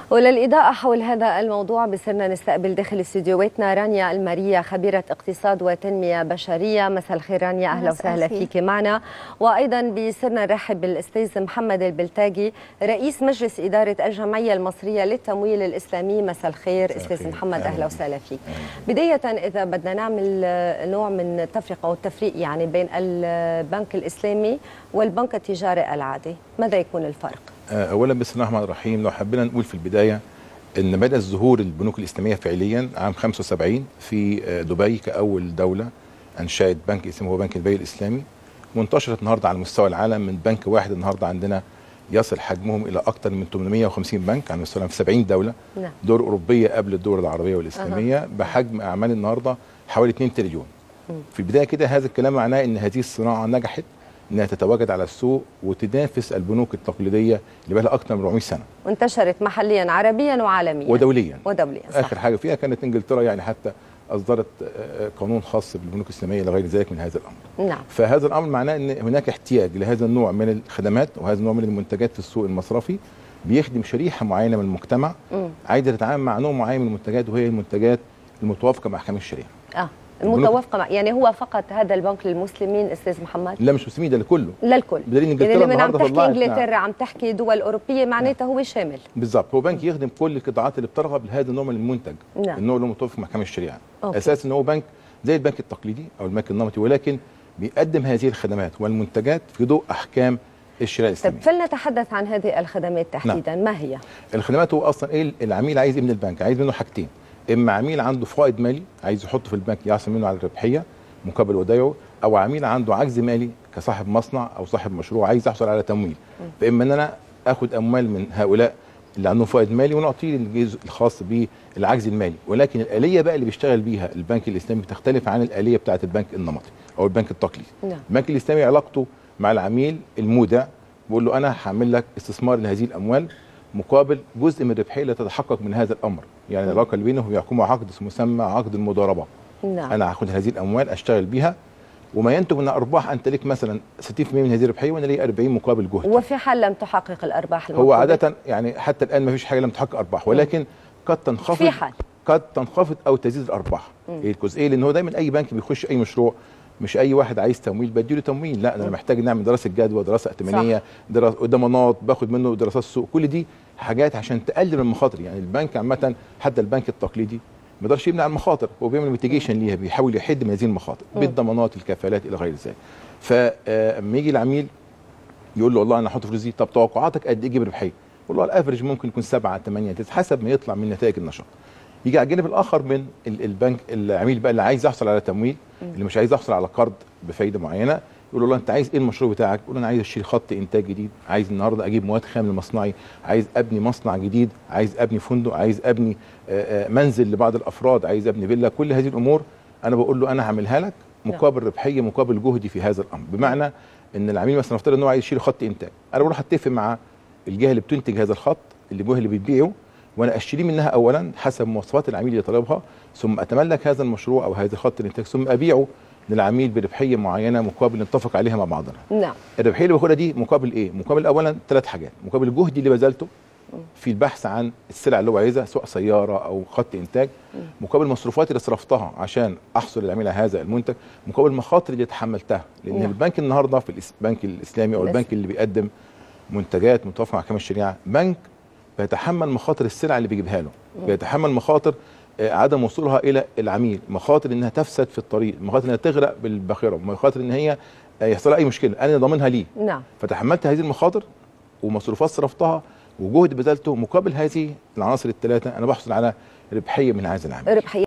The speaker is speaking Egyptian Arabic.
وللإضاءة حول هذا الموضوع بصرنا نستقبل داخل استديوهاتنا رانيا المارية خبيرة اقتصاد وتنمية بشرية مساء الخير رانيا أهلا وسهلا فيك معنا وأيضا بصرنا نرحب بالأستاذ محمد البلتاجي رئيس مجلس إدارة الجمعية المصرية للتمويل الإسلامي مساء الخير أستاذ محمد أهلا وسهلا فيك بداية إذا بدنا نعمل نوع من التفرقة أو التفريق يعني بين البنك الإسلامي والبنك التجاري العادي ماذا يكون الفرق؟ اولا بسم الله الرحمن الرحيم لو حبينا نقول في البدايه ان بدا ظهور البنوك الاسلاميه فعليا عام 75 في دبي كاول دوله انشات بنك اسمه هو بنك دبي الاسلامي وانتشرت النهارده على مستوى العالم من بنك واحد النهارده عندنا يصل حجمهم الى اكثر من 850 بنك على مستوى في 70 دوله نعم. دول اوروبيه قبل الدول العربيه والاسلاميه أه. بحجم اعمال النهارده حوالي 2 تريليون في البدايه كده هذا الكلام معناه ان هذه الصناعه نجحت انها تتواجد على السوق وتنافس البنوك التقليديه اللي بقى لها اكثر من 400 سنه. وانتشرت محليا عربيا وعالميا. ودوليا. ودوليا صح. اخر حاجه فيها كانت انجلترا يعني حتى اصدرت قانون خاص بالبنوك الاسلاميه لغير ذلك من هذا الامر. نعم. فهذا الامر معناه ان هناك احتياج لهذا النوع من الخدمات وهذا النوع من المنتجات في السوق المصرفي بيخدم شريحه معينه من المجتمع عايزه تتعامل مع نوع معين من المنتجات وهي المنتجات المتوافقه مع احكام الشريعه. اه المتوافقه مع يعني هو فقط هذا البنك للمسلمين استاذ محمد لا مش مسلمين ده لكله للكل بدليل انجلترا يعني لما عم النهارده تحكي طلعت انجلترا عم تحكي دول اوروبيه معناتها هو شامل بالظبط هو بنك يخدم كل القطاعات اللي بترغب لهذا النوع من المنتج نعم. النوع اللي هو متوافق مع احكام الشريعه أوكي. اساس ان هو بنك زي البنك التقليدي او البنك النمطي ولكن بيقدم هذه الخدمات والمنتجات في ضوء احكام الشريعه طيب الاسلاميه فلنتحدث عن هذه الخدمات تحديدا ما هي؟ الخدمات هو اصلا ايه العميل عايز ايه من البنك عايز منه حاجتين اما عميل عنده فائض مالي عايز يحطه في البنك يحصل منه على الربحيه مقابل ودايعه او عميل عنده عجز مالي كصاحب مصنع او صاحب مشروع عايز يحصل على تمويل فاما ان انا اخد اموال من هؤلاء اللي عندهم فائض مالي ونعطيه الجزء الخاص بالعجز المالي ولكن الاليه بقى اللي بيشتغل بيها البنك الاسلامي بتختلف عن الاليه بتاعه البنك النمطي او البنك التقليدي نعم. البنك الاسلامي علاقته مع العميل المودع بيقول له انا هعمل لك استثمار لهذه الاموال مقابل جزء من الربحيه اللي تتحقق من هذا الامر يعني العلاقه اللي بينهم يحكمها عقد مسمى عقد المضاربه نعم انا هاخد هذه الاموال اشتغل بيها وما ينتج من ارباح انت ليك مثلا 60% من هذه الربحيه وانا لي 40 مقابل جهد وفي حال لم تحقق الارباح هو المطلوبة؟ عاده يعني حتى الان ما فيش حاجه لم تحقق ارباح ولكن قد تنخفض في حال قد تنخفض او تزيد الارباح ايه الجزئيه لان هو دايما اي بنك بيخش اي مشروع مش اي واحد عايز تمويل بديله تمويل لا انا محتاج نعمل دراسه جدوى دراسه ائتمانيه دراسه ضمانات باخد منه دراسات سوق كل دي حاجات عشان تقلل من المخاطر يعني البنك عامه حتى البنك التقليدي ما يقدرش يمنع المخاطر هو بيعمل ميتيجيشن ليها بيحاول يحد من هذه المخاطر بالضمانات الكفالات الى غير ذلك فلما يجي العميل يقول له والله انا هحط فلوس دي طب توقعاتك قد ايه تجيب ربحيه؟ والله الافرج ممكن يكون 7 8 9 حسب ما يطلع من نتائج النشاط يجي على الجانب الاخر من ال- البنك العميل بقى اللي عايز يحصل على تمويل اللي مش عايز يحصل على قرض بفايده معينه يقول له والله انت عايز ايه المشروع بتاعك؟ يقول له انا عايز اشتري خط انتاج جديد، عايز النهارده اجيب مواد خام لمصنعي، عايز ابني مصنع جديد، عايز ابني فندق، عايز ابني آه، آه، منزل لبعض الافراد، عايز ابني فيلا، كل هذه الامور انا بقول له انا هعملها لك مقابل ربحيه مقابل جهدي في هذا الامر، بمعنى ان العميل مثلا نفترض ان هو عايز يشتري خط انتاج، انا بروح اتفق مع الجهه اللي بتنتج هذا الخط اللي الجهه اللي بتبيعه وانا اشتري منها اولا حسب مواصفات العميل اللي طالبها ثم اتملك هذا المشروع او هذا خط الانتاج ثم ابيعه للعميل بربحيه معينه مقابل نتفق عليها مع بعضنا. نعم الربحيه اللي باخدها دي مقابل ايه؟ مقابل اولا ثلاث حاجات، مقابل الجهد اللي بذلته في البحث عن السلع اللي هو عايزها سواء سياره او خط انتاج مقابل مصروفات اللي صرفتها عشان احصل العميل على هذا المنتج مقابل المخاطر اللي تحملتها لان نعم. البنك النهارده في الإس- البنك الاسلامي او بس. البنك اللي بيقدم منتجات متوافقه مع احكام الشريعه بنك بيتحمل مخاطر السلع اللي بيجيبها له بيتحمل مخاطر آه، عدم وصولها الى العميل مخاطر انها تفسد في الطريق مخاطر انها تغرق بالباخره مخاطر ان هي آه، يحصل لها اي مشكله انا ضامنها ليه نعم فتحملت هذه المخاطر ومصروفات صرفتها وجهد بذلته مقابل هذه العناصر الثلاثه انا بحصل على ربحيه من هذا العمل ربحيه